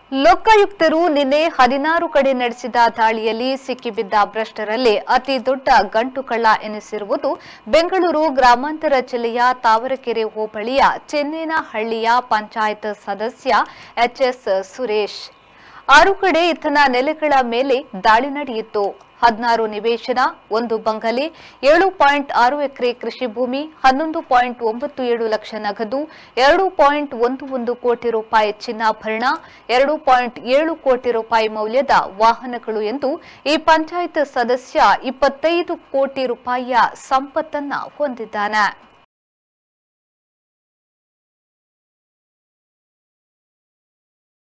ಲೋಕಾಯುಕ್ತರು ನಿನ್ನೆ ಹದಿನಾರು ಕಡೆ ನಡೆಸಿದ ದಾಳಿಯಲ್ಲಿ ಸಿಕ್ಕಿಬಿದ್ದ ಭ್ರಷ್ಟರಲ್ಲಿ ಅತಿ ದೊಡ್ಡ ಗಂಟು ಕಳ್ಳ ಎನಿಸಿರುವುದು ಬೆಂಗಳೂರು ಗ್ರಾಮಾಂತರ ಜಿಲ್ಲೆಯ ತಾವರಕೆರೆ ಹೋಬಳಿಯ ಚೆನ್ನೇನಹಳ್ಳಿಯ ಪಂಚಾಯತ್ ಸದಸ್ಯ ಎಚ್ಎಸ್ ಸುರೇಶ್ ಆರು ಕಡೆ ಈತನ ನೆಲೆಗಳ ಮೇಲೆ ದಾಳಿ ನಡೆಯಿತು ಹದಿನಾರು ನಿವೇಶನ ಒಂದು ಬಂಗಲೆ ಏಳು ಪಾಯಿಂಟ್ ಆರು ಎಕರೆ ಕೃಷಿ ಭೂಮಿ ಹನ್ನೊಂದು ಪಾಯಿಂಟ್ ಒಂಬತ್ತು ಏಳು ಲಕ್ಷ ನಗದು ಎರಡು ಪಾಯಿಂಟ್ ಒಂದು ಒಂದು ಕೋಟಿ ರೂಪಾಯಿ ಚಿನ್ನಾಭರಣ ಎರಡು ಪಾಯಿಂಟ್ ಏಳು ಕೋಟಿ ರೂಪಾಯಿ ಮೌಲ್ಯದ ವಾಹನಗಳು ಎಂದು ಈ ಪಂಚಾಯತ್ ಸದಸ್ಯ ಇಪ್ಪತ್ತೈದು ಕೋಟಿ ರೂಪಾಯಿಯ ಸಂಪತ್ತನ್ನ ಹೊಂದಿದ್ದಾನೆ